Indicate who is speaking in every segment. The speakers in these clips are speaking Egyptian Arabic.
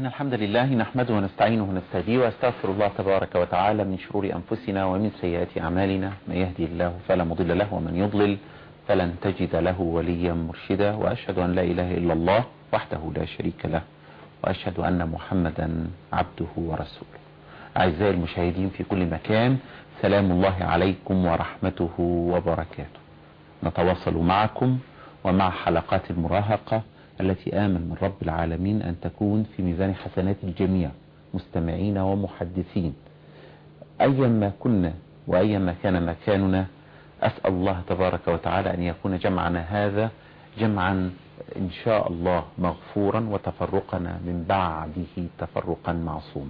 Speaker 1: إن الحمد لله نحمده ونستعينه ونستهديه واستغفر الله تبارك وتعالى من شرور أنفسنا ومن سيئات أعمالنا من يهدي الله فلا مضل له ومن يضلل فلن تجد له وليا مرشدا وأشهد أن لا إله إلا الله وحده لا شريك له وأشهد أن محمدا عبده ورسوله أعزائي المشاهدين في كل مكان سلام الله عليكم ورحمته وبركاته نتواصل معكم ومع حلقات المراهقة التي آمن من رب العالمين أن تكون في ميزان حسنات الجميع مستمعين ومحدثين أيما كنا وأيما كان مكاننا أسأل الله تبارك وتعالى أن يكون جمعنا هذا جمعا إن شاء الله مغفورا وتفرقنا من بعده تفرقا معصوما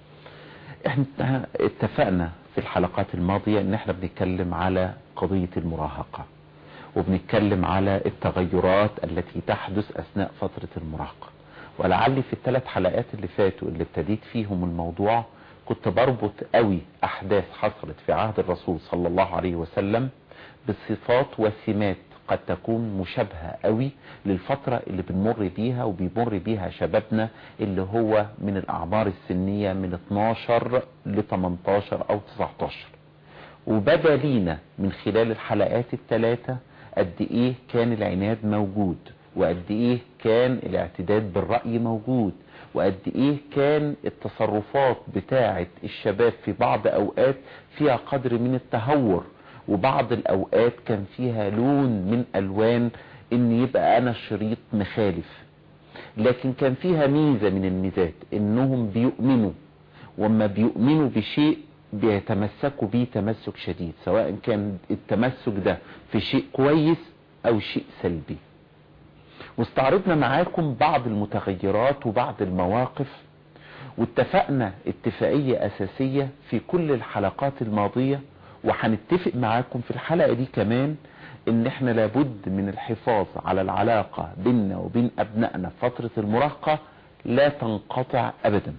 Speaker 1: احنا اتفقنا في الحلقات الماضية ان احنا بنتكلم على قضية المراهقة وبنتكلم على التغيرات التي تحدث اثناء فترة المراهقة ولعلي في الثلاث حلقات اللي فاتوا اللي ابتديت فيهم الموضوع كنت بربط قوي احداث حصلت في عهد الرسول صلى الله عليه وسلم بصفات وسمات قد تكون مشابهة قوي للفترة اللي بنمر بيها وبيمر بيها شبابنا اللي هو من الاعمار السنية من 12 ل 18 او 19 وبدا لينا من خلال الحلقات الثلاثة قد ايه كان العناد موجود وقد ايه كان الاعتداد بالرأي موجود وقد ايه كان التصرفات بتاعة الشباب في بعض اوقات فيها قدر من التهور وبعض الاوقات كان فيها لون من الوان ان يبقى انا شريط مخالف لكن كان فيها ميزة من الميزات انهم بيؤمنوا وما بيؤمنوا بشيء بيتمسكوا بيه تمسك شديد سواء كان التمسك ده في شيء كويس او شيء سلبي واستعرضنا معاكم بعض المتغيرات وبعض المواقف واتفقنا اتفاقية اساسية في كل الحلقات الماضية وهنتفق معاكم في الحلقة دي كمان ان احنا لابد من الحفاظ على العلاقة بيننا وبين ابنائنا في فترة المراهقة لا تنقطع ابدا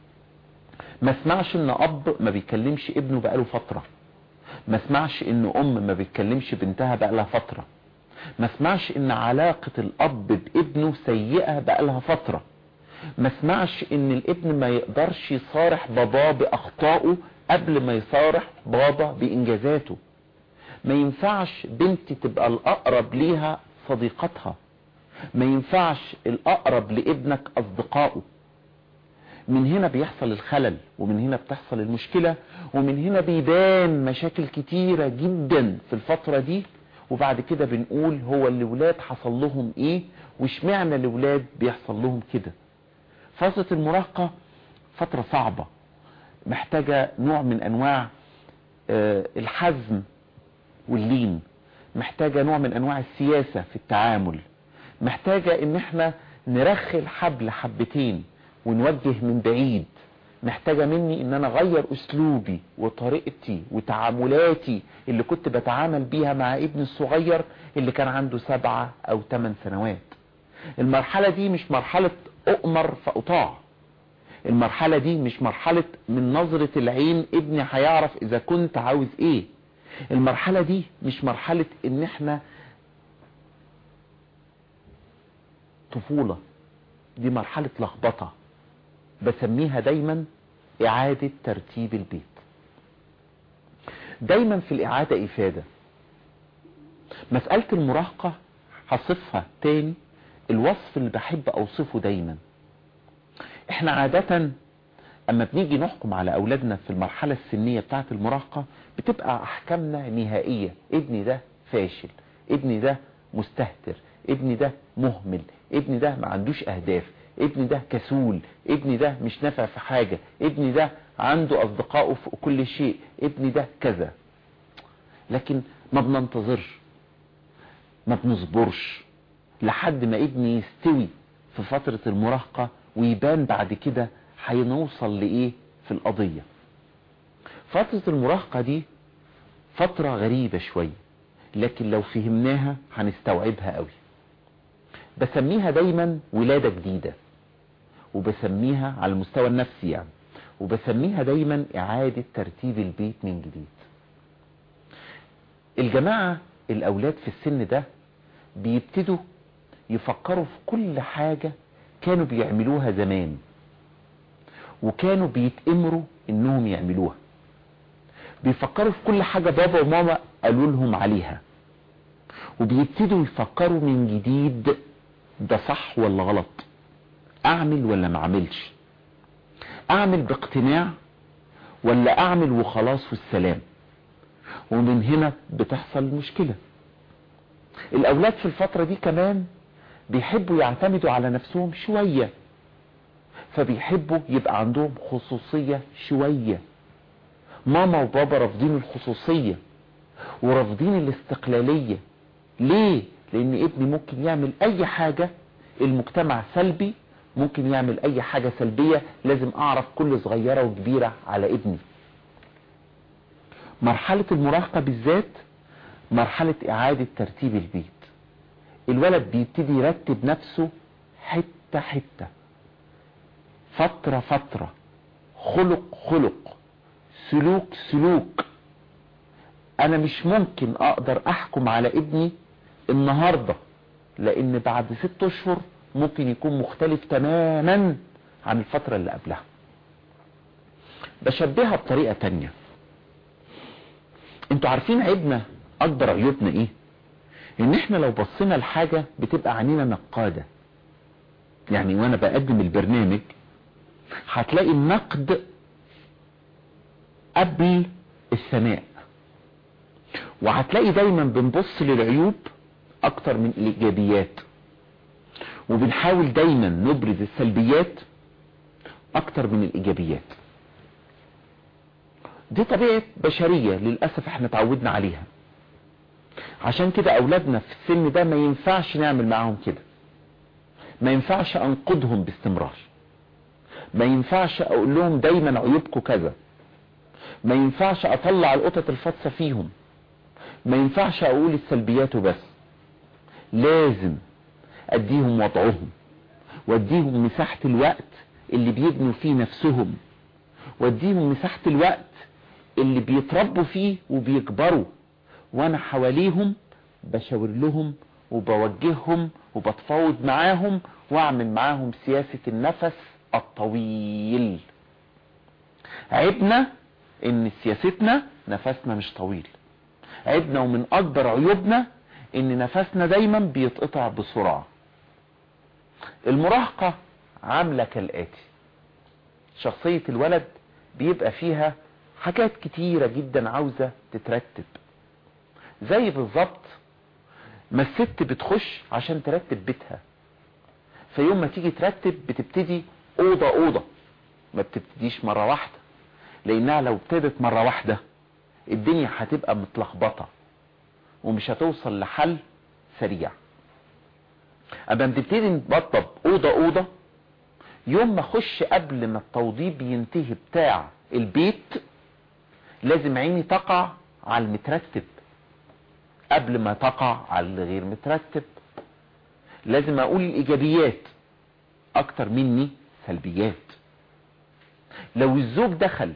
Speaker 1: ما اسمعش ان اب ما بيكلمش ابنه بقاله فترة ما اسمعش ان ام ما بيتكلمش بنتها بقالها فترة ما اسمعش ان علاقة الاب بابنه سيئة بقالها فترة ما اسمعش ان الابن ما يقدرش يصارح باباه باخطائه قبل ما يصارح بابا بانجازاته ما ينفعش بنتي تبقى الاقرب ليها صديقتها ما ينفعش الاقرب لابنك اصدقائه من هنا بيحصل الخلل ومن هنا بتحصل المشكلة ومن هنا بيبان مشاكل كتيرة جدا في الفترة دي وبعد كده بنقول هو الولاد حصل لهم ايه واشمعنى الولاد بيحصل لهم كده فترة المراهقة فترة صعبة محتاجة نوع من انواع الحزم واللين محتاجة نوع من انواع السياسة في التعامل محتاجة ان احنا نرخي الحبل حبتين ونوجه من بعيد محتاجة مني ان انا اغير اسلوبي وطريقتي وتعاملاتي اللي كنت بتعامل بيها مع ابني الصغير اللي كان عنده سبعة او ثمان سنوات المرحلة دي مش مرحلة اؤمر فاطاع المرحلة دي مش مرحلة من نظرة العين ابني هيعرف اذا كنت عاوز ايه المرحلة دي مش مرحلة ان احنا طفولة دي مرحلة لخبطة بسميها دايما اعادة ترتيب البيت دايما في الاعادة افادة مسألة المراهقة هصفها تاني الوصف اللي بحب اوصفه دايما احنا عادة اما بنيجي نحكم على اولادنا في المرحلة السنية بتاعة المراهقة بتبقى احكامنا نهائية ابني ده فاشل ابني ده مستهتر ابني ده مهمل ابني ده ما عندوش اهداف ابني ده كسول ابني ده مش نافع في حاجة ابني ده عنده اصدقائه في كل شيء ابني ده كذا لكن ما بننتظرش ما بنصبرش لحد ما ابني يستوي في فترة المراهقة ويبان بعد كده هنوصل لايه في القضية فترة المراهقة دي فترة غريبة شوية لكن لو فهمناها هنستوعبها قوي بسميها دايما ولادة جديدة وبسميها على المستوى النفسي يعني وبسميها دايما اعادة ترتيب البيت من جديد الجماعة الاولاد في السن ده بيبتدوا يفكروا في كل حاجة كانوا بيعملوها زمان وكانوا بيتأمروا انهم يعملوها بيفكروا في كل حاجة بابا وماما قالوا لهم عليها وبيبتدوا يفكروا من جديد ده صح ولا غلط اعمل ولا ما اعملش اعمل باقتناع ولا اعمل وخلاص والسلام ومن هنا بتحصل مشكلة الاولاد في الفترة دي كمان بيحبوا يعتمدوا على نفسهم شوية فبيحبوا يبقى عندهم خصوصية شوية ماما وبابا رافضين الخصوصية ورافضين الاستقلالية ليه لان ابني ممكن يعمل اي حاجة المجتمع سلبي ممكن يعمل اي حاجة سلبية لازم اعرف كل صغيرة وكبيرة على ابني مرحلة المراهقة بالذات مرحلة اعادة ترتيب البيت الولد بيبتدي يرتب نفسه حتة حتة فترة فترة خلق خلق سلوك سلوك انا مش ممكن اقدر احكم على ابني النهاردة لان بعد ست اشهر ممكن يكون مختلف تماما عن الفترة اللي قبلها بشبهها بطريقة تانية انتوا عارفين عيبنا اكبر عيوبنا ايه ان احنا لو بصينا لحاجة بتبقى عنينا نقادة يعني وانا بقدم البرنامج هتلاقي النقد قبل الثناء وهتلاقي دايما بنبص للعيوب اكتر من الايجابيات وبنحاول دايما نبرز السلبيات اكتر من الايجابيات دي طبيعة بشرية للأسف احنا تعودنا عليها عشان كده اولادنا في السن ده ما ينفعش نعمل معاهم كده ما ينفعش انقدهم باستمرار ما ينفعش اقول لهم دايما عيوبكم كذا ما ينفعش اطلع القطط الفطسة فيهم ما ينفعش اقول السلبيات بس لازم اديهم وضعهم واديهم مساحة الوقت اللي بيبنوا فيه نفسهم واديهم مساحة الوقت اللي بيتربوا فيه وبيكبروا وانا حواليهم بشاور لهم وبوجههم وبتفاوض معاهم واعمل معاهم سياسة النفس الطويل عيبنا ان سياستنا نفسنا مش طويل عيبنا ومن اكبر عيوبنا ان نفسنا دايما بيتقطع بسرعة المراهقة عاملة كالآتي شخصية الولد بيبقى فيها حاجات كتيرة جدا عاوزة تترتب زي بالظبط ما الست بتخش عشان ترتب بيتها فيوم ما تيجي ترتب بتبتدي اوضة اوضة ما بتبتديش مرة واحدة لانها لو ابتدت مرة واحدة الدنيا هتبقى متلخبطة ومش هتوصل لحل سريع اما بتبتدي نبطب اوضة اوضة يوم ما اخش قبل ما التوضيب ينتهي بتاع البيت لازم عيني تقع على المترتب قبل ما تقع على الغير مترتب لازم اقول الايجابيات اكتر مني سلبيات لو الزوج دخل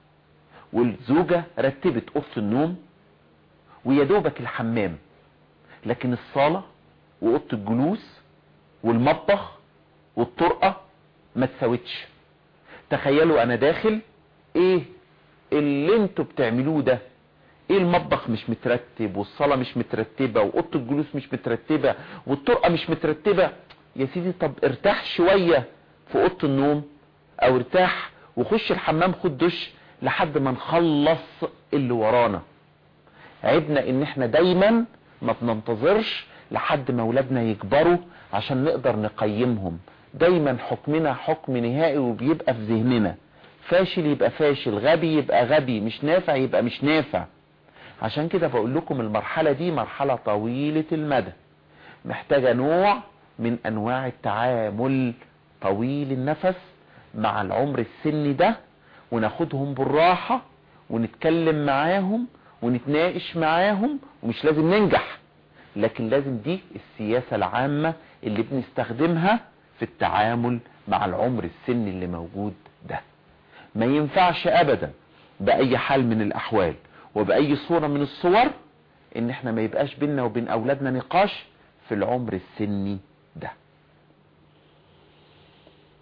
Speaker 1: والزوجة رتبت اوضه النوم ويدوبك الحمام لكن الصالة واوضه الجلوس والمطبخ والطرقة ما تساوتش تخيلوا انا داخل ايه اللي انتوا بتعملوه ده ايه المطبخ مش مترتب والصالة مش مترتبة واوضه الجلوس مش مترتبة والطرقة مش مترتبة يا سيدي طب ارتاح شوية في اوضه النوم او ارتاح وخش الحمام خد دش لحد ما نخلص اللي ورانا عيبنا ان احنا دايما ما بننتظرش لحد ما اولادنا يكبروا عشان نقدر نقيمهم دايما حكمنا حكم نهائي وبيبقى في ذهننا فاشل يبقى فاشل غبي يبقى غبي مش نافع يبقى مش نافع عشان كده بقول لكم المرحلة دي مرحلة طويلة المدى محتاجة نوع من انواع التعامل طويل النفس مع العمر السني ده وناخدهم بالراحة ونتكلم معاهم ونتناقش معاهم ومش لازم ننجح لكن لازم دي السياسة العامة اللي بنستخدمها في التعامل مع العمر السني اللي موجود ده ما ينفعش ابدا باي حال من الاحوال وباي صورة من الصور ان احنا ما يبقاش بيننا وبين اولادنا نقاش في العمر السني ده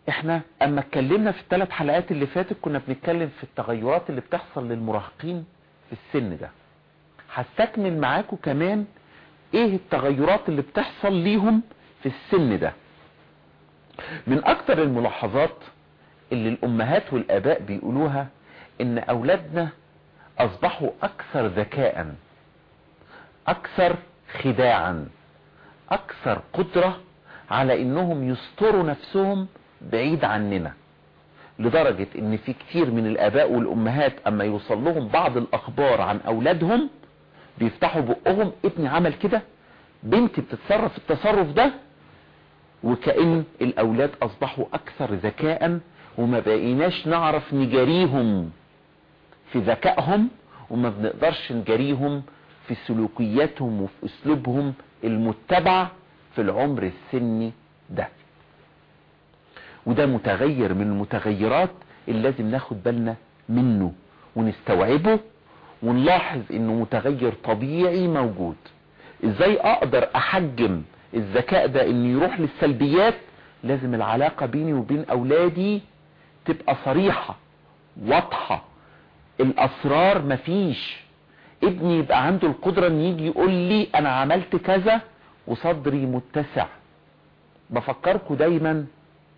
Speaker 1: احنا اما اتكلمنا في الثلاث حلقات اللي فاتت كنا بنتكلم في التغيرات اللي بتحصل للمراهقين في السن ده هستكمل معاكم كمان ايه التغيرات اللي بتحصل ليهم في السن ده من اكتر الملاحظات اللي الامهات والاباء بيقولوها ان اولادنا اصبحوا اكثر ذكاء اكثر خداعا اكثر قدرة على انهم يستروا نفسهم بعيد عننا لدرجة ان في كتير من الاباء والامهات اما يوصل لهم بعض الاخبار عن اولادهم بيفتحوا بقهم ابني عمل كده بنتي بتتصرف التصرف ده وكأن الاولاد اصبحوا اكثر ذكاء وما بقيناش نعرف نجاريهم في ذكائهم وما بنقدرش نجاريهم في سلوكياتهم وفي اسلوبهم المتبع في العمر السني ده وده متغير من المتغيرات اللي لازم ناخد بالنا منه ونستوعبه ونلاحظ انه متغير طبيعي موجود ازاي اقدر احجم الذكاء ده انه يروح للسلبيات لازم العلاقة بيني وبين اولادي تبقى صريحة واضحة الاسرار مفيش ابني يبقى عنده القدرة ان يجي يقول لي انا عملت كذا وصدري متسع بفكركم دايما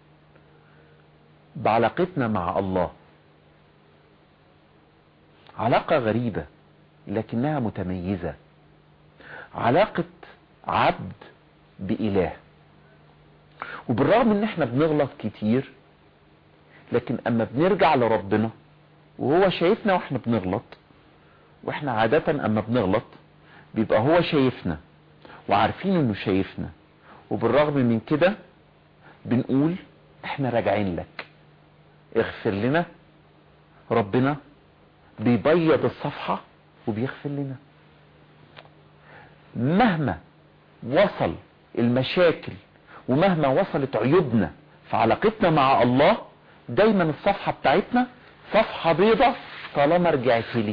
Speaker 1: بعلاقتنا مع الله علاقة غريبة لكنها متميزة علاقة عبد بإله وبالرغم ان احنا بنغلط كتير لكن اما بنرجع لربنا وهو شايفنا واحنا بنغلط واحنا عادة اما بنغلط بيبقى هو شايفنا وعارفين انه شايفنا وبالرغم من كده بنقول احنا راجعين لك اغفر لنا ربنا بيبيض الصفحة وبيغفر لنا مهما وصل المشاكل ومهما وصلت عيوبنا في علاقتنا مع الله دايما الصفحة بتاعتنا صفحة بيضة طالما رجعت لي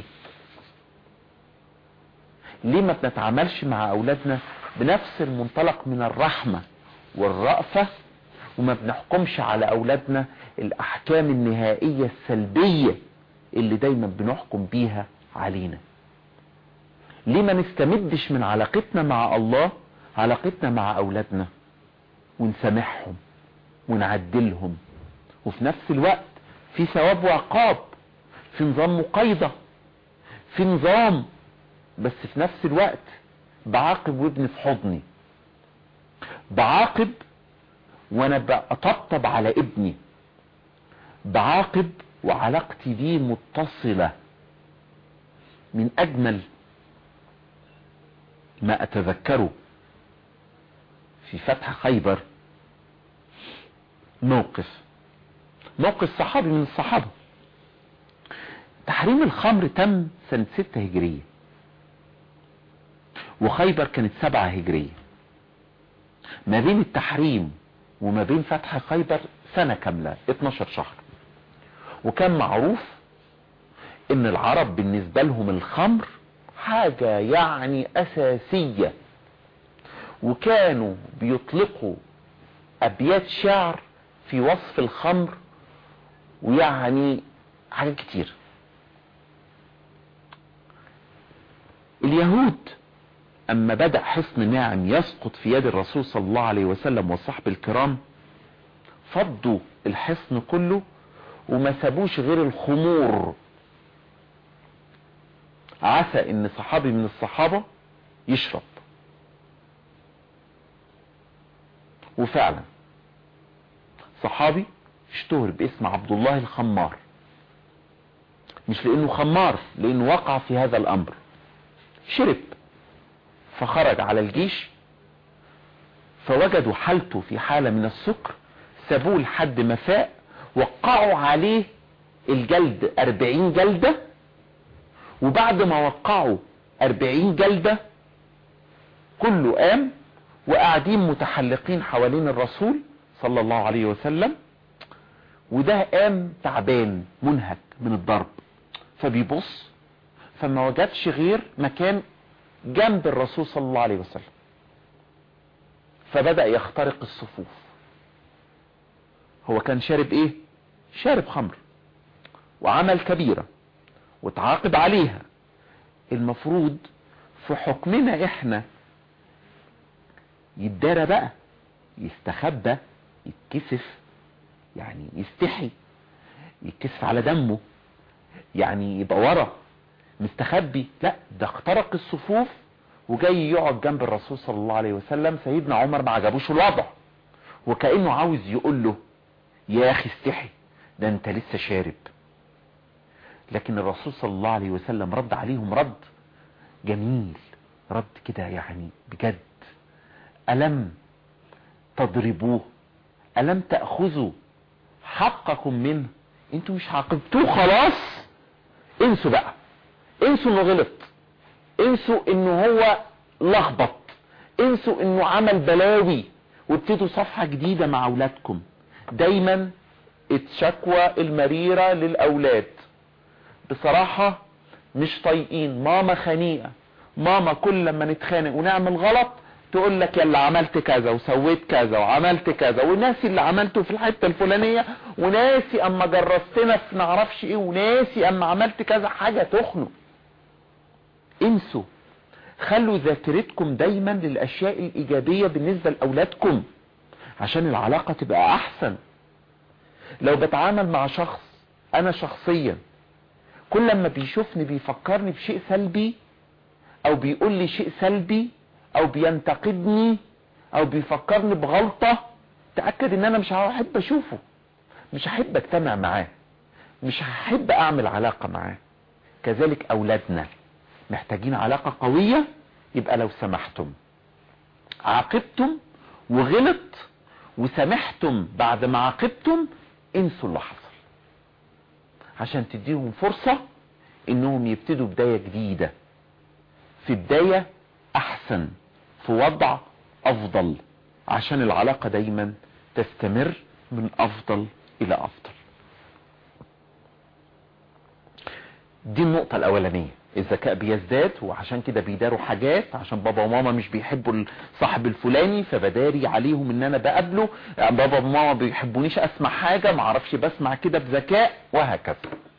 Speaker 1: ليه ما بنتعاملش مع اولادنا بنفس المنطلق من الرحمة والرأفة وما بنحكمش على اولادنا الاحكام النهائية السلبية اللي دايما بنحكم بيها علينا ليه ما نستمدش من علاقتنا مع الله علاقتنا مع اولادنا ونسامحهم ونعدلهم وفي نفس الوقت في ثواب وعقاب في نظام مقايضة في نظام بس في نفس الوقت بعاقب وابني في حضني بعاقب وانا بطبطب على ابني بعاقب وعلاقتي بيه متصلة من اجمل ما اتذكره في فتح خيبر موقف موقف صحابي من الصحابة تحريم الخمر تم سنة ستة هجرية وخيبر كانت سبعة هجرية ما بين التحريم وما بين فتح خيبر سنة كاملة 12 شهر وكان معروف ان العرب بالنسبة لهم الخمر حاجة يعني اساسية وكانوا بيطلقوا ابيات شعر في وصف الخمر ويعني حاجات كتير اليهود اما بدأ حصن ناعم يسقط في يد الرسول صلى الله عليه وسلم والصحب الكرام فضوا الحصن كله وما سابوش غير الخمور عسى ان صحابي من الصحابة يشرب وفعلا صحابي اشتهر باسم عبد الله الخمار مش لانه خمار لانه وقع في هذا الامر شرب فخرج على الجيش فوجدوا حالته في حالة من السكر سابوه لحد ما فاق وقعوا عليه الجلد اربعين جلدة وبعد ما وقعوا اربعين جلدة كله قام وقاعدين متحلقين حوالين الرسول صلى الله عليه وسلم وده قام تعبان منهك من الضرب فبيبص فما وجدش غير مكان جنب الرسول صلى الله عليه وسلم فبدأ يخترق الصفوف هو كان شارب ايه شارب خمر وعمل كبيرة وتعاقب عليها المفروض في حكمنا احنا يدارى بقى يستخبى يتكسف يعني يستحي يتكسف على دمه يعني يبقى ورا مستخبي لا ده اخترق الصفوف وجاي يقعد جنب الرسول صلى الله عليه وسلم سيدنا عمر ما عجبوش الوضع وكأنه عاوز يقول له يا اخي استحي ده انت لسه شارب لكن الرسول صلى الله عليه وسلم رد عليهم رد جميل رد كده يعني بجد ألم تضربوه ألم تأخذوا حقكم منه انتوا مش عاقبتوه خلاص انسوا بقى انسوا انه غلط انسوا انه هو لخبط انسوا انه عمل بلاوي وابتدوا صفحة جديدة مع اولادكم دايما الشكوى المريرة للاولاد بصراحة مش طايقين ماما خنيقة ماما كل لما نتخانق ونعمل غلط تقول لك يلا عملت كذا وسويت كذا وعملت كذا وناسي اللي عملته في الحتة الفلانية وناسي اما جرستنا في نعرفش ايه وناسي اما عملت كذا حاجة تخنق انسوا خلوا ذاكرتكم دايما للاشياء الايجابية بالنسبة لاولادكم عشان العلاقة تبقى احسن لو بتعامل مع شخص انا شخصيا كل لما بيشوفني بيفكرني بشيء سلبي او بيقول لي شيء سلبي او بينتقدني او بيفكرني بغلطة تأكد ان انا مش هحب اشوفه مش هحب اجتمع معاه مش هحب اعمل علاقة معاه كذلك اولادنا محتاجين علاقة قوية يبقى لو سمحتم عاقبتم وغلط وسمحتم بعد ما عاقبتم انسوا اللي حصل عشان تديهم فرصة انهم يبتدوا بداية جديدة في بداية احسن في وضع افضل عشان العلاقة دايما تستمر من افضل الى افضل دي النقطة الاولانية الذكاء بيزداد وعشان كده بيداروا حاجات عشان بابا وماما مش بيحبوا الصاحب الفلاني فبداري عليهم ان انا بقابله يعني بابا وماما بيحبونيش اسمع حاجة معرفش بسمع كده بذكاء وهكذا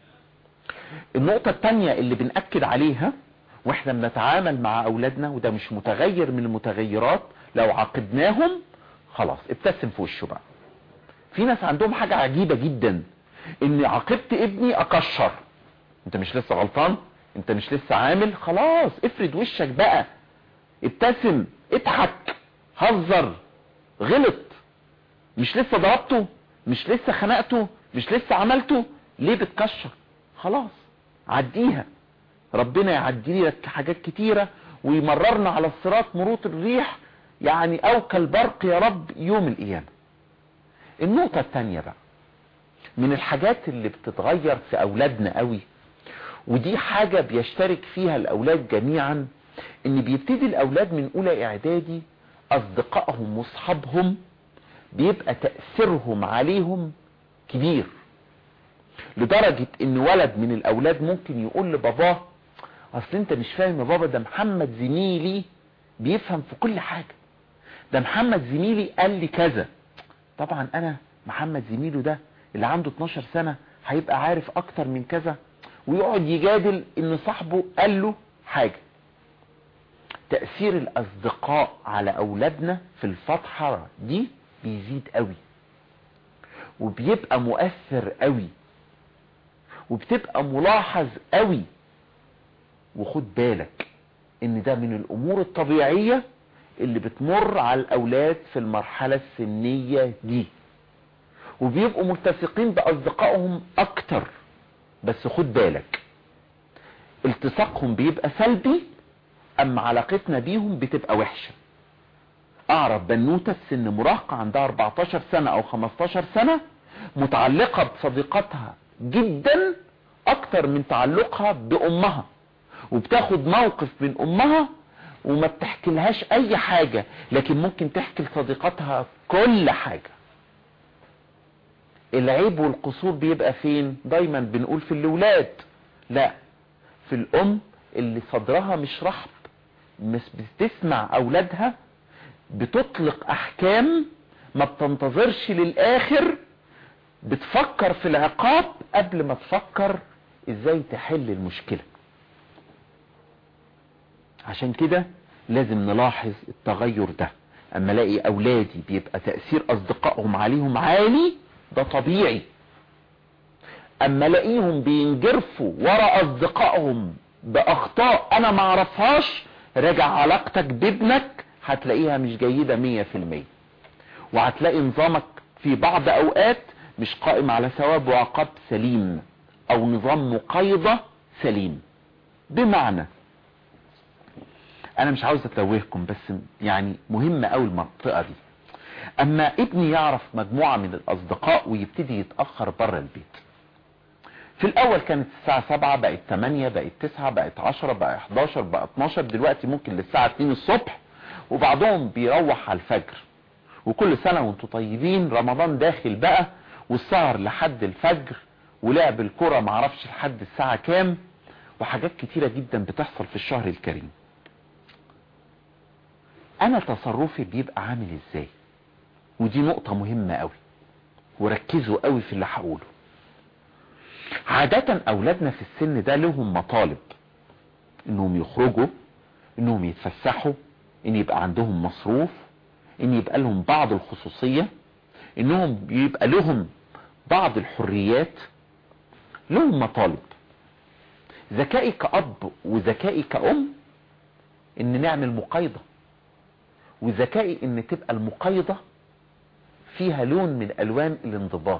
Speaker 1: النقطة التانية اللي بنأكد عليها واحنا بنتعامل مع اولادنا وده مش متغير من المتغيرات لو عاقبناهم خلاص ابتسم في وشه بقى في ناس عندهم حاجة عجيبة جدا ان عاقبت ابني اكشر انت مش لسه غلطان انت مش لسه عامل خلاص افرد وشك بقى ابتسم اضحك هزر غلط مش لسه ضربته مش لسه خنقته مش لسه عملته ليه بتكشر خلاص عديها ربنا يعدي لك حاجات كتيرة ويمررنا على الصراط مروط الريح يعني او كالبرق يا رب يوم القيامة النقطة التانية بقى من الحاجات اللي بتتغير في اولادنا قوي ودي حاجة بيشترك فيها الاولاد جميعا ان بيبتدي الاولاد من اولى اعدادي اصدقائهم واصحابهم بيبقى تأثيرهم عليهم كبير لدرجة ان ولد من الاولاد ممكن يقول لباباه اصل انت مش فاهم يا بابا ده محمد زميلي بيفهم في كل حاجة ده محمد زميلي قال لي كذا طبعا انا محمد زميله ده اللي عنده 12 سنة هيبقى عارف اكتر من كذا ويقعد يجادل ان صاحبه قال له حاجة تأثير الاصدقاء على اولادنا في الفتحة دي بيزيد قوي وبيبقى مؤثر قوي وبتبقى ملاحظ قوي وخد بالك ان ده من الامور الطبيعية اللي بتمر على الاولاد في المرحلة السنية دي وبيبقوا ملتصقين باصدقائهم اكتر بس خد بالك التصاقهم بيبقى سلبي اما علاقتنا بيهم بتبقى وحشة اعرف بنوتة في سن مراهقة عندها 14 سنة او 15 سنة متعلقة بصديقتها جدا اكتر من تعلقها بامها وبتاخد موقف من امها وما بتحكي لهاش اي حاجة لكن ممكن تحكي لصديقتها كل حاجة العيب والقصور بيبقى فين دايما بنقول في الاولاد لا في الام اللي صدرها مش رحب مش بتسمع اولادها بتطلق احكام ما بتنتظرش للاخر بتفكر في العقاب قبل ما تفكر ازاي تحل المشكلة عشان كده لازم نلاحظ التغير ده اما الاقي اولادي بيبقى تأثير اصدقائهم عليهم عالي ده طبيعي اما الاقيهم بينجرفوا ورا اصدقائهم باخطاء انا ما اعرفهاش راجع علاقتك بابنك هتلاقيها مش جيدة مية في المية وهتلاقي نظامك في بعض اوقات مش قائم على ثواب وعقاب سليم او نظام مقايضة سليم بمعنى انا مش عاوز اتوهكم بس يعني مهمة اوي المنطقة دي اما ابني يعرف مجموعة من الاصدقاء ويبتدي يتأخر بره البيت في الاول كانت الساعة 7 بقت 8 بقت 9 بقت 10 بقى 11 بقى 12 دلوقتي ممكن للساعة 2 الصبح وبعضهم بيروح على الفجر وكل سنة وانتم طيبين رمضان داخل بقى والسهر لحد الفجر ولعب الكرة معرفش لحد الساعة كام وحاجات كتيرة جدا بتحصل في الشهر الكريم انا تصرفي بيبقى عامل ازاي ودي نقطة مهمة قوي وركزوا قوي في اللي هقوله عادة اولادنا في السن ده لهم مطالب انهم يخرجوا انهم يتفسحوا ان يبقى عندهم مصروف ان يبقى لهم بعض الخصوصية انهم يبقى لهم بعض الحريات لهم مطالب ذكائي كأب وذكائي كأم ان نعمل مقايضة وذكائي ان تبقى المقايضة فيها لون من الوان الانضباط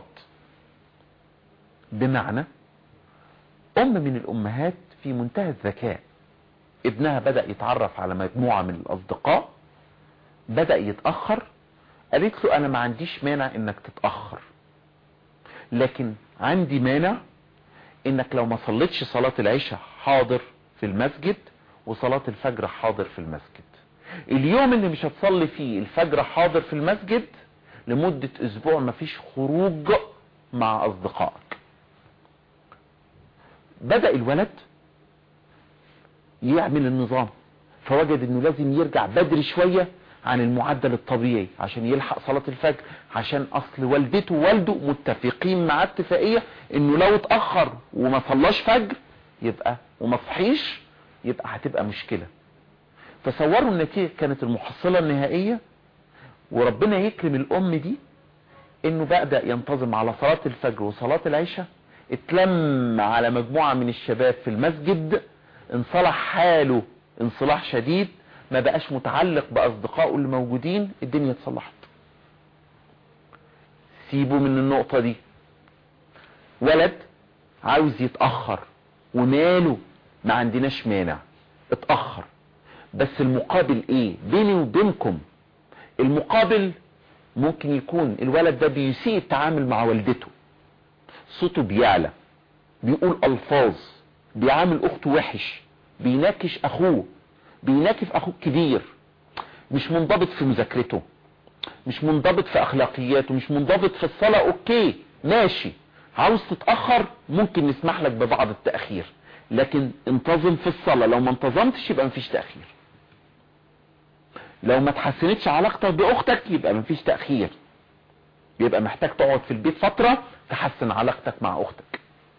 Speaker 1: بمعنى ام من الامهات في منتهى الذكاء ابنها بدأ يتعرف على مجموعة من الاصدقاء بدأ يتأخر قالت له انا ما عنديش مانع انك تتأخر لكن عندي مانع انك لو ما صليتش صلاة العشاء حاضر في المسجد وصلاة الفجر حاضر في المسجد اليوم اللي مش هتصلي فيه الفجر حاضر في المسجد لمدة اسبوع مفيش خروج مع اصدقائك بدأ الولد يعمل النظام فوجد انه لازم يرجع بدري شوية عن المعدل الطبيعي عشان يلحق صلاة الفجر عشان اصل والدته ووالده متفقين مع اتفاقية انه لو اتأخر وما صلاش فجر يبقى وما صحيش يبقى هتبقى مشكلة تصوروا النتيجة كانت المحصلة النهائية وربنا يكرم الام دي انه بدأ ينتظم على صلاة الفجر وصلاة العشاء اتلم على مجموعة من الشباب في المسجد انصلح حاله انصلاح شديد ما بقاش متعلق باصدقائه اللي موجودين الدنيا اتصلحت سيبوا من النقطة دي ولد عاوز يتأخر وماله ما عندناش مانع اتأخر بس المقابل ايه بيني وبينكم المقابل ممكن يكون الولد ده بيسيء التعامل مع والدته صوته بيعلى بيقول الفاظ بيعامل اخته وحش بيناكش اخوه بيناكف اخوه كبير مش منضبط في مذاكرته مش منضبط في اخلاقياته مش منضبط في الصلاة اوكي ماشي عاوز تتأخر ممكن نسمح لك ببعض التأخير لكن انتظم في الصلاة لو ما انتظمتش يبقى مفيش تأخير لو ما تحسنتش علاقتك باختك يبقى مفيش تأخير يبقى محتاج تقعد في البيت فترة تحسن علاقتك مع اختك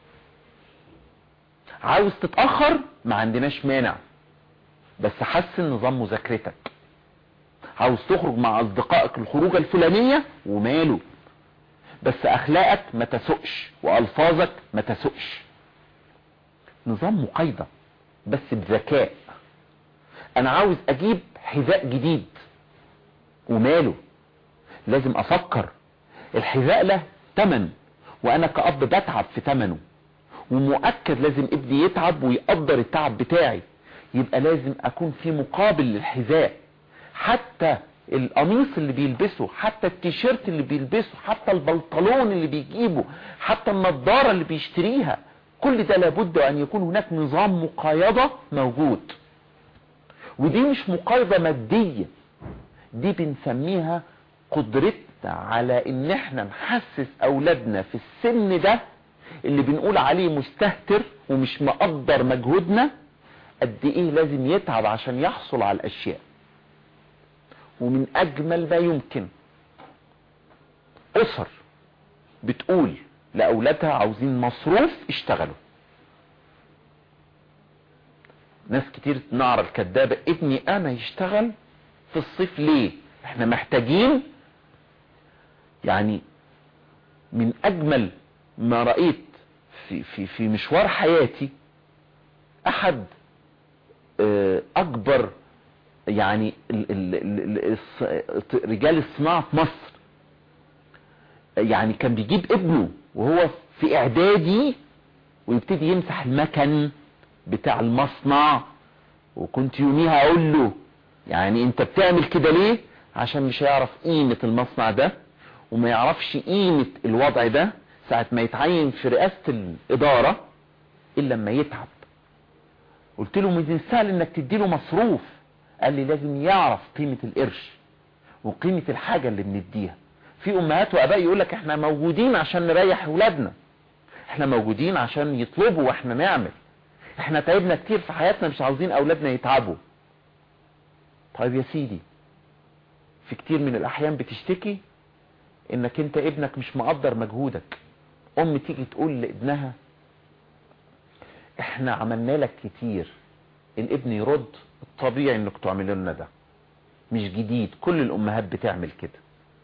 Speaker 1: عاوز تتأخر ما عندناش مانع بس حسن نظام مذاكرتك عاوز تخرج مع اصدقائك الخروجه الفلانية وماله بس اخلاقك ما تسقش والفاظك ما تسقش نظام مقايضة بس بذكاء انا عاوز اجيب حذاء جديد وماله لازم افكر الحذاء له تمن وانا كأب بتعب في تمنه ومؤكد لازم ابني يتعب ويقدر التعب بتاعي يبقى لازم اكون في مقابل للحذاء حتى القميص اللي بيلبسه حتى التيشيرت اللي بيلبسه حتى البنطلون اللي بيجيبه حتى النضارة اللي بيشتريها كل ده لابد ان يكون هناك نظام مقايضة موجود ودي مش مقايضة مادية دي بنسميها قدرتنا على ان احنا نحسس اولادنا في السن ده اللي بنقول عليه مستهتر ومش مقدر مجهودنا قد ايه لازم يتعب عشان يحصل على الاشياء ومن اجمل ما يمكن اسر بتقول لأولادها عاوزين مصروف اشتغلوا ناس كتير نعرى الكدابة ابني انا يشتغل في الصيف ليه احنا محتاجين يعني من اجمل ما رأيت في, في, في مشوار حياتي احد اه اكبر يعني ال ال ال رجال الصناعة في مصر يعني كان بيجيب ابنه وهو في اعدادي ويبتدي يمسح المكن بتاع المصنع وكنت يوميها اقول له يعني انت بتعمل كده ليه عشان مش هيعرف قيمة المصنع ده وما يعرفش قيمة الوضع ده ساعة ما يتعين في رئاسة الادارة الا لما يتعب قلت له من السهل انك تديله مصروف قال لي لازم يعرف قيمة القرش وقيمة الحاجة اللي بنديها في امهات واباء يقول لك احنا موجودين عشان نريح اولادنا احنا موجودين عشان يطلبوا واحنا نعمل احنا تعبنا كتير في حياتنا مش عاوزين اولادنا يتعبوا طيب يا سيدي في كتير من الاحيان بتشتكي انك انت ابنك مش مقدر مجهودك ام تيجي تقول لابنها احنا عملنا لك كتير الابن يرد الطبيعي انك تعمل لنا ده مش جديد كل الامهات بتعمل كده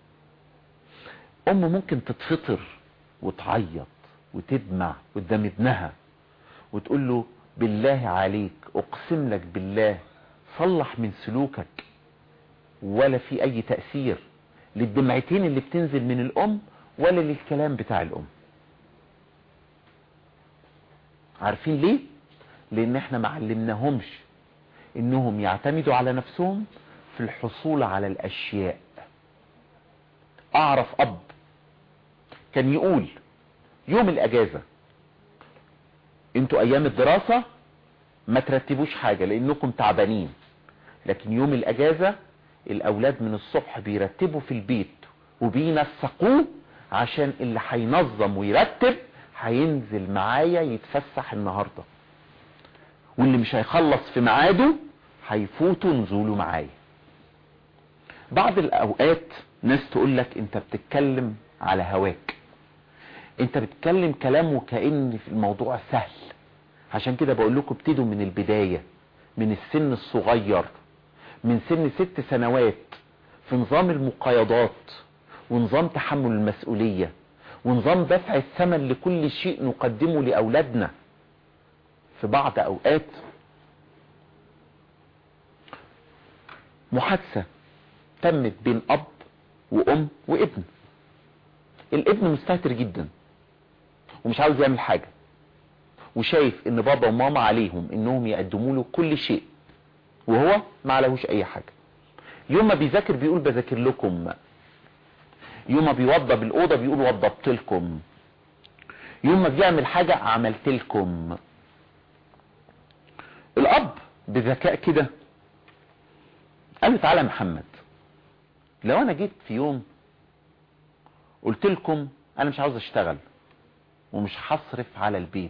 Speaker 1: ام ممكن تتفطر وتعيط وتدمع قدام ابنها وتقول له بالله عليك اقسم لك بالله صلح من سلوكك ولا في اي تأثير للدمعتين اللي بتنزل من الام ولا للكلام بتاع الام عارفين ليه لان احنا معلمناهمش انهم يعتمدوا على نفسهم في الحصول على الاشياء اعرف اب كان يقول يوم الاجازة انتوا ايام الدراسة ما ترتبوش حاجة لانكم تعبانين لكن يوم الاجازة الاولاد من الصبح بيرتبوا في البيت وبينسقوه عشان اللي هينظم ويرتب هينزل معايا يتفسح النهاردة واللي مش هيخلص في ميعاده هيفوتوا نزوله معايا بعض الاوقات ناس تقول لك انت بتتكلم على هواك انت بتتكلم كلام وكأن في الموضوع سهل عشان كده بقول لكم ابتدوا من البداية من السن الصغير من سن ست سنوات في نظام المقايضات ونظام تحمل المسؤولية ونظام دفع الثمن لكل شيء نقدمه لأولادنا في بعض أوقات محادثة تمت بين أب وأم وابن الابن مستهتر جدا ومش عاوز يعمل حاجة وشايف ان بابا وماما عليهم انهم يقدموا له كل شيء وهو ما عليهوش اي حاجة يوم ما بيذاكر بيقول بذاكر لكم يوم ما بيوضب الأوضة بيقول وضبت لكم يوم ما بيعمل حاجة عملت لكم الأب بذكاء كده قال له تعالى محمد لو أنا جيت في يوم قلت لكم أنا مش عاوز أشتغل ومش هصرف على البيت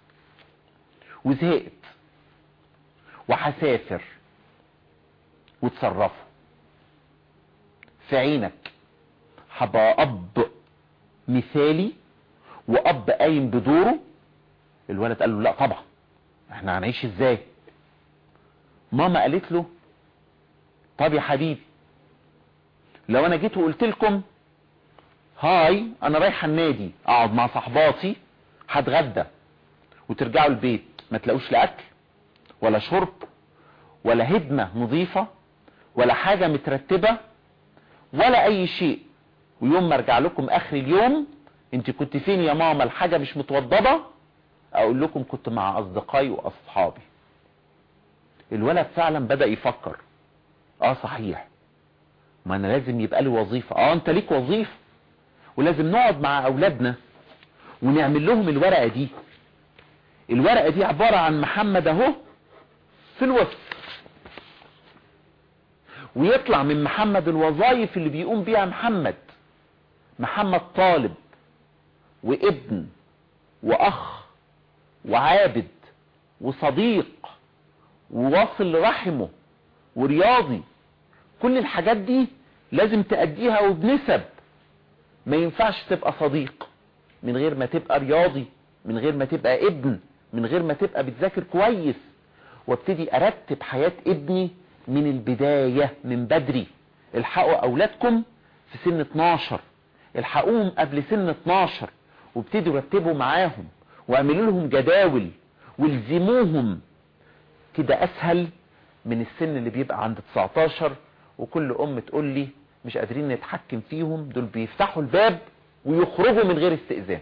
Speaker 1: وزهقت وهسافر وتصرفوا في عينك هبقى اب مثالي واب قايم بدوره الولد قال له لا طبعا احنا هنعيش ازاي ماما قالت له طب يا حبيبي لو انا جيت وقلت لكم هاي انا رايح النادي اقعد مع صحباتي هتغدى وترجعوا البيت ما تلاقوش لا اكل ولا شرب ولا هدمة نظيفة ولا حاجة مترتبة ولا اي شيء ويوم ما ارجع لكم اخر اليوم انت كنت فين يا ماما الحاجة مش متوضبة اقول لكم كنت مع اصدقائي واصحابي الولد فعلا بدأ يفكر اه صحيح ما انا لازم يبقى لي وظيفة اه انت ليك وظيفة ولازم نقعد مع اولادنا ونعمل لهم الورقة دي الورقة دي عبارة عن محمد اهو في الوسط ويطلع من محمد الوظائف اللي بيقوم بيها محمد محمد طالب وابن واخ وعابد وصديق وواصل لرحمه ورياضي كل الحاجات دي لازم تأديها وبنسب ما ينفعش تبقى صديق من غير ما تبقى رياضي من غير ما تبقى ابن من غير ما تبقى بتذاكر كويس وابتدي ارتب حياة ابني من البداية من بدري الحقوا اولادكم في سن 12 الحقوهم قبل سن 12 وابتدوا رتبوا معاهم واعملوا لهم جداول والزموهم كده اسهل من السن اللي بيبقى عند 19 وكل ام تقول لي مش قادرين نتحكم فيهم دول بيفتحوا الباب ويخرجوا من غير استئذان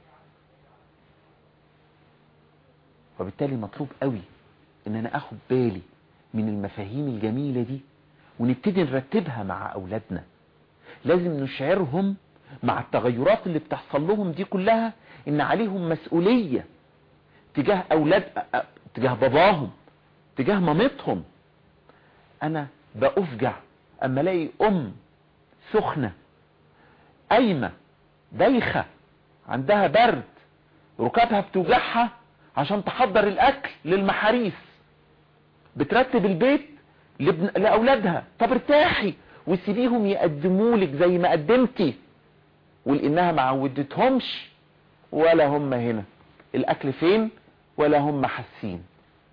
Speaker 1: وبالتالي مطلوب قوي ان انا اخد بالي من المفاهيم الجميلة دي ونبتدي نرتبها مع اولادنا لازم نشعرهم مع التغيرات اللي بتحصل لهم دي كلها ان عليهم مسؤولية تجاه اولاد تجاه باباهم تجاه مامتهم انا بأفجع اما الاقي ام سخنة قايمة دايخة عندها برد ركابها بتوجعها عشان تحضر الاكل للمحاريس بترتب البيت لابن... لاولادها طب ارتاحي وسيبيهم يقدموا لك زي ما قدمتي ولانها ما عودتهمش ولا هم هنا الاكل فين ولا هم حاسين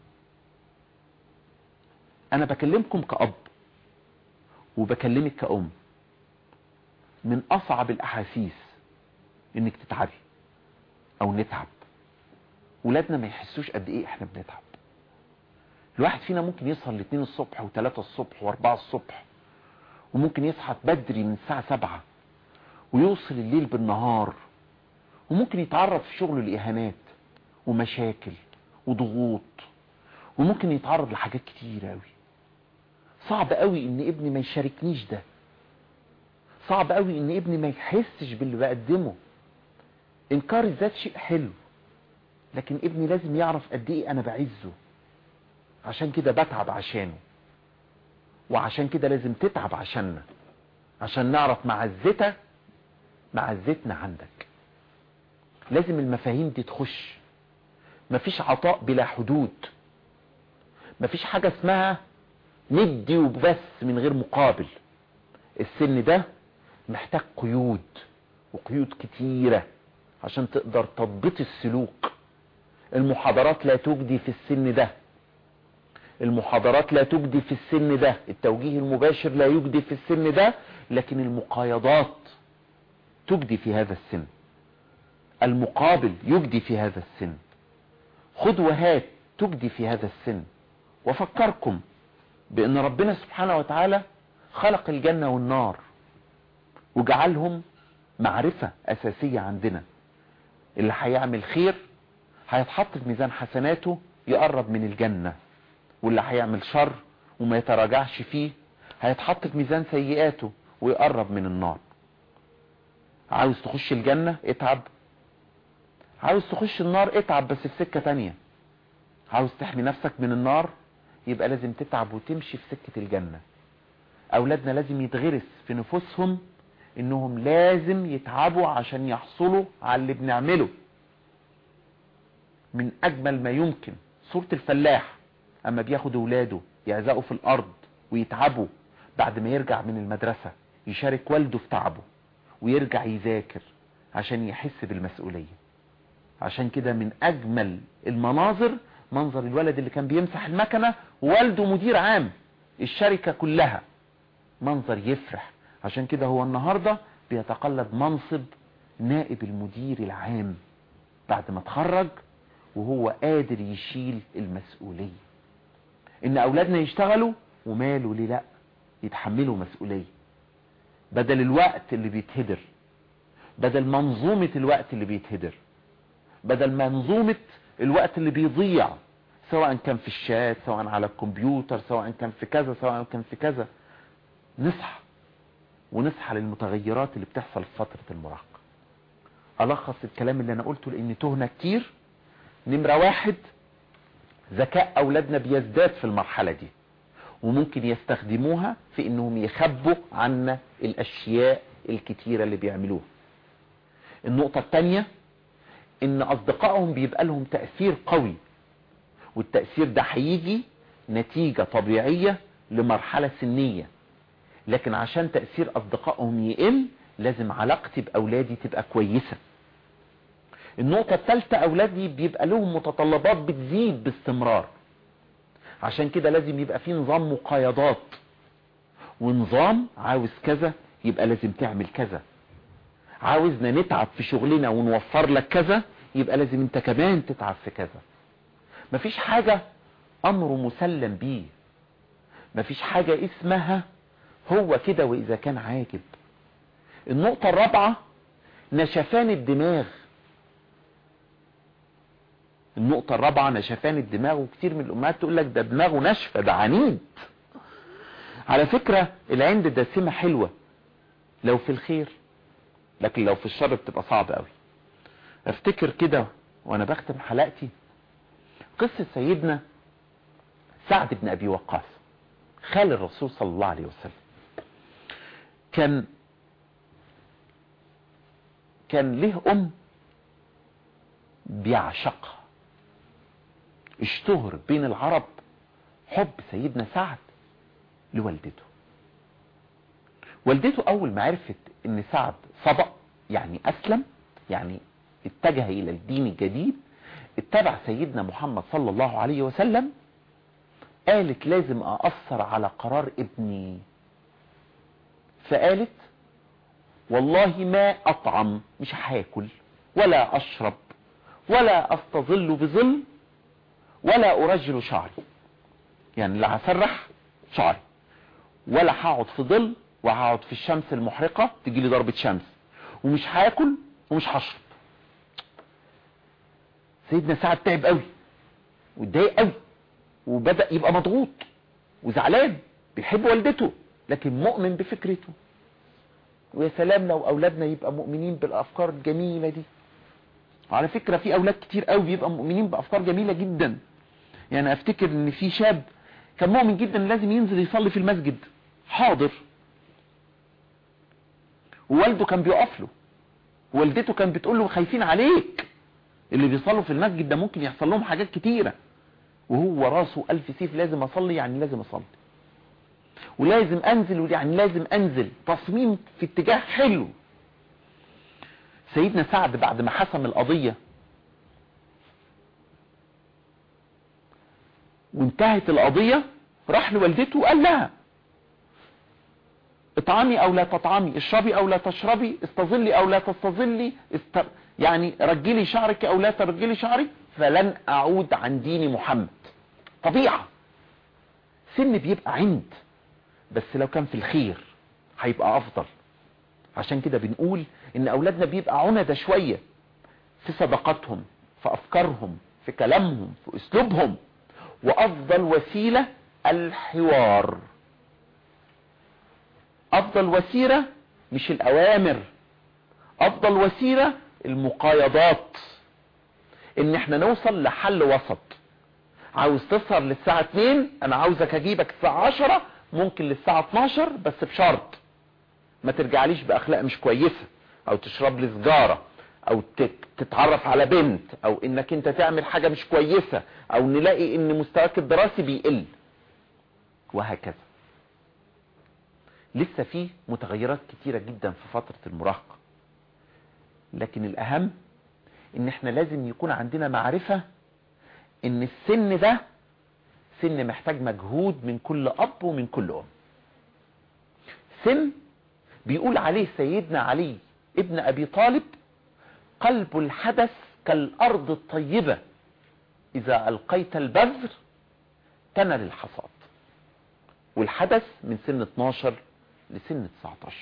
Speaker 1: انا بكلمكم كأب وبكلمك كأم من اصعب الاحاسيس انك تتعبي او نتعب ولادنا ما يحسوش قد ايه احنا بنتعب الواحد فينا ممكن يسهر الاثنين الصبح وثلاثة الصبح واربعة الصبح وممكن يصحى بدري من الساعة سبعة ويوصل الليل بالنهار وممكن يتعرض في شغله لإهانات ومشاكل وضغوط وممكن يتعرض لحاجات كتير قوي صعب قوي ان ابني ما يشاركنيش ده صعب قوي ان ابني ما يحسش باللي بقدمه انكار الذات شيء حلو لكن ابني لازم يعرف قد ايه انا بعزه عشان كده بتعب عشانه وعشان كده لازم تتعب عشاننا عشان نعرف معزتك معزتنا عندك لازم المفاهيم دي تخش مفيش عطاء بلا حدود مفيش حاجة اسمها ندي وبس من غير مقابل السن ده محتاج قيود وقيود كتيرة عشان تقدر تضبط السلوك المحاضرات لا تجدي في السن ده المحاضرات لا تجدي في السن ده التوجيه المباشر لا يجدي في السن ده لكن المقايضات تجدي في هذا السن المقابل يجدي في هذا السن خذ وهات تجدي في هذا السن وفكركم بان ربنا سبحانه وتعالى خلق الجنة والنار وجعلهم معرفة اساسية عندنا اللي هيعمل خير هيتحط في ميزان حسناته يقرب من الجنة واللي هيعمل شر وما يتراجعش فيه هيتحط في ميزان سيئاته ويقرب من النار عاوز تخش الجنة اتعب عاوز تخش النار اتعب بس في سكة تانية عاوز تحمي نفسك من النار يبقى لازم تتعب وتمشي في سكة الجنة اولادنا لازم يتغرس في نفوسهم انهم لازم يتعبوا عشان يحصلوا على اللي بنعمله من اجمل ما يمكن صورة الفلاح اما بياخد اولاده يعزقوا في الارض ويتعبوا بعد ما يرجع من المدرسة يشارك والده في تعبه ويرجع يذاكر عشان يحس بالمسؤولية عشان كده من اجمل المناظر منظر الولد اللي كان بيمسح المكنة والده مدير عام الشركة كلها منظر يفرح عشان كده هو النهاردة بيتقلد منصب نائب المدير العام بعد ما اتخرج وهو قادر يشيل المسؤولية ان اولادنا يشتغلوا وماله ليه لا يتحملوا مسؤولية بدل الوقت اللي بيتهدر بدل منظومة الوقت اللي بيتهدر بدل منظومة الوقت اللي بيضيع سواء كان في الشات سواء على الكمبيوتر سواء كان في كذا سواء كان في كذا نصحى ونصحى للمتغيرات اللي بتحصل في فترة المراهقة ألخص الكلام اللي أنا قلته لأن تهنا كتير نمرة واحد ذكاء أولادنا بيزداد في المرحلة دي وممكن يستخدموها في انهم يخبوا عنا الاشياء الكتيرة اللي بيعملوها النقطة التانية ان اصدقائهم بيبقى لهم تأثير قوي والتأثير ده هيجي نتيجة طبيعية لمرحلة سنية لكن عشان تأثير اصدقائهم يقل لازم علاقتي باولادي تبقى كويسة النقطة الثالثة أولادي بيبقى لهم متطلبات بتزيد باستمرار عشان كده لازم يبقى في نظام مقايضات ونظام عاوز كذا يبقى لازم تعمل كذا عاوزنا نتعب في شغلنا ونوفر لك كذا يبقى لازم انت كمان تتعب في كذا مفيش حاجة امر مسلم بيه مفيش حاجة اسمها هو كده واذا كان عاجب النقطة الرابعة نشفان الدماغ النقطة الرابعة نشفان الدماغ وكتير من الامهات تقول لك ده دماغه ناشفة ده عنيد على فكرة العند دسمة حلوة لو في الخير لكن لو في الشر بتبقى صعبة قوي افتكر كده وانا بختم حلقتي قصة سيدنا سعد بن ابي وقاص خال الرسول صلى الله عليه وسلم كان كان له ام بيعشقها اشتهر بين العرب حب سيدنا سعد لوالدته والدته اول ما عرفت ان سعد سبق يعني اسلم يعني اتجه الى الدين الجديد اتبع سيدنا محمد صلى الله عليه وسلم قالت لازم اأثر على قرار ابني فقالت والله ما اطعم مش هاكل ولا اشرب ولا استظل بظل ولا ارجل شعري يعني لا هسرح شعري ولا هقعد في ظل وهقعد في الشمس المحرقة تجي لي ضربة شمس ومش هاكل ومش هشرب سيدنا سعد تعب قوي واتضايق قوي وبدأ يبقى مضغوط وزعلان بيحب والدته لكن مؤمن بفكرته ويا سلام لو اولادنا يبقى مؤمنين بالافكار الجميلة دي وعلى فكرة في اولاد كتير قوي بيبقى مؤمنين بافكار جميلة جدا يعني افتكر ان في شاب كان مؤمن جدا لازم ينزل يصلي في المسجد حاضر ووالده كان بيقف له والدته كان بتقول له خايفين عليك اللي بيصلوا في المسجد ده ممكن يحصل لهم حاجات كتيرة وهو راسه ألف سيف لازم أصلي يعني لازم أصلي ولازم أنزل يعني لازم أنزل تصميم في اتجاه حلو سيدنا سعد بعد ما حسم القضية وانتهت القضية راح لوالدته وقال لها اطعمي او لا تطعمي اشربي او لا تشربي استظلي او لا تستظلي است... يعني رجلي شعرك او لا ترجلي شعرك فلن اعود عن دين محمد طبيعة سن بيبقى عند بس لو كان في الخير هيبقى افضل عشان كده بنقول ان اولادنا بيبقى عندة شوية في صداقاتهم في افكارهم في كلامهم في اسلوبهم وافضل وسيلة الحوار افضل وسيلة مش الاوامر افضل وسيلة المقايضات ان احنا نوصل لحل وسط عاوز تسهر للساعة 2 انا عاوزك اجيبك الساعة 10 ممكن للساعة 12 بس بشرط ما ترجعليش باخلاق مش كويسة او تشرب لي سجارة او تتعرف على بنت او انك انت تعمل حاجة مش كويسة او نلاقي ان مستواك الدراسي بيقل وهكذا لسه في متغيرات كتيرة جدا في فترة المراهقة لكن الاهم ان احنا لازم يكون عندنا معرفة ان السن ده سن محتاج مجهود من كل اب ومن كل ام سن بيقول عليه سيدنا علي ابن ابي طالب قلب الحدث كالارض الطيبة اذا القيت البذر تنل الحصاد والحدث من سن 12 لسن 19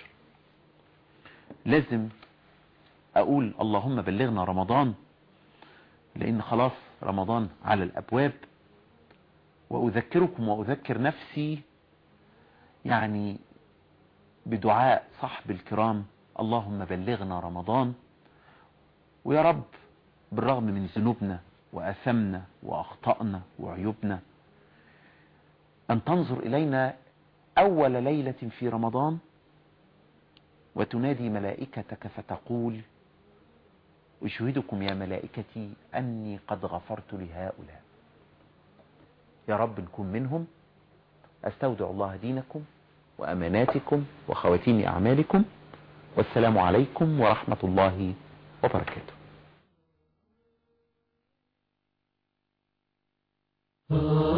Speaker 1: لازم اقول اللهم بلغنا رمضان لان خلاص رمضان على الابواب واذكركم واذكر نفسي يعني بدعاء صحب الكرام اللهم بلغنا رمضان ويا رب بالرغم من ذنوبنا وأثمنا وأخطأنا وعيوبنا أن تنظر إلينا أول ليلة في رمضان وتنادي ملائكتك فتقول أشهدكم يا ملائكتي أني قد غفرت لهؤلاء يا رب نكون منهم أستودع الله دينكم وأماناتكم وخواتيم أعمالكم والسلام عليكم ورحمة الله وبركاته
Speaker 2: Oh